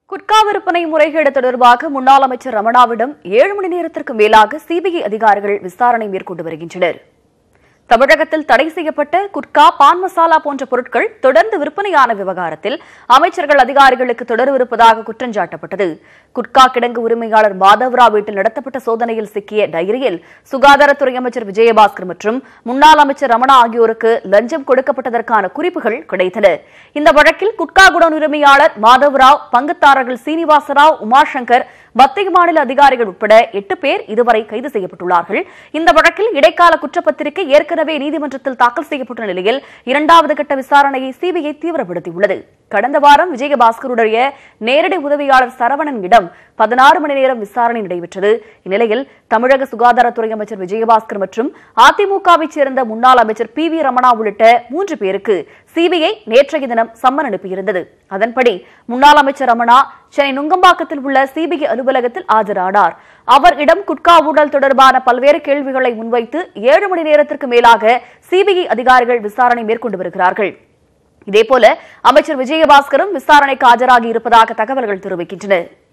குட்கா விற்பனை முறைகேடு தொடர்பாக முன்னாள் அமைச்சர் ரமணாவிடம் ஏழு மணி நேரத்திற்கு மேலாக சிபிஐ அதிகாரிகள் விசாரணை மேற்கொண்டு வருகின்றனர் தமிழகத்தில் தடை செய்யப்பட்ட குட்கா பான் மசாலா போன்ற பொருட்கள் தொடர்ந்து விற்பனையான விவகாரத்தில் அமைச்சர்கள் அதிகாரிகளுக்கு தொடர்பு இருப்பதாக குற்றஞ்சாட்டப்பட்டது குட்கா கிடங்கு உரிமையாளர் மாதவராவ் வீட்டில் நடத்தப்பட்ட சோதனையில் சிக்கிய டைரியில் சுகாதாரத்துறை அமைச்சர் விஜயபாஸ்கர் மற்றும் முன்னாள் அமைச்சர் ரமணா ஆகியோருக்கு லஞ்சம் கொடுக்கப்பட்டதற்கான குறிப்புகள் கிடைத்தன இந்த வழக்கில் குட்கா குடோன் உரிமையாளர் மாதவராவ் பங்குதாரர்கள் சீனிவாசராவ் உமாசங்கர் மத்திய மாநில அதிகாரிகள் உட்பட எட்டு பேர் இதுவரை கைது செய்யப்பட்டுள்ளார்கள் இந்த வழக்கில் இடைக்கால குற்றப்பத்திரிகை ஏற்கனவே நீதிமன்றத்தில் தாக்கல் செய்யப்பட்ட நிலையில் இரண்டாவது கட்ட விசாரணையை சிபிஐ தீவிரப்படுத்தியுள்ளது கடந்த வாரம் விஜயபாஸ்கருடைய நேரடி உதவியாளர் சரவணனிடம் பதினாறு மணி நேரம் விசாரணை நடைபெற்றது இந்நிலையில் தமிழக சுகாதாரத்துறை அமைச்சர் விஜயபாஸ்கர் மற்றும் அதிமுகவைச் சேர்ந்த முன்னாள் அமைச்சர் பி வி ரமணா உள்ளிட்ட மூன்று பேருக்கு சிபிஐ நேற்றைய தினம் சம்மன் அனுப்பியிருந்தது அதன்படி முன்னாள் அமைச்சர் ரமணா சென்னை நுங்கம்பாக்கத்தில் உள்ள சிபிஐ அலுவலகத்தில் ஆஜரானார் அவர் இடம் குட்கா ஊழல் தொடர்பான பல்வேறு கேள்விகளை முன்வைத்து ஏழு மணி நேரத்திற்கு மேலாக சிபிஐ அதிகாரிகள் விசாரணை மேற்கொண்டு வருகிறார்கள் இதேபோல அமைச்சர் விஜயபாஸ்கரும் விசாரணைக்கு ஆஜராகி இருப்பதாக தகவல்கள் தெரிவிக்கின்றன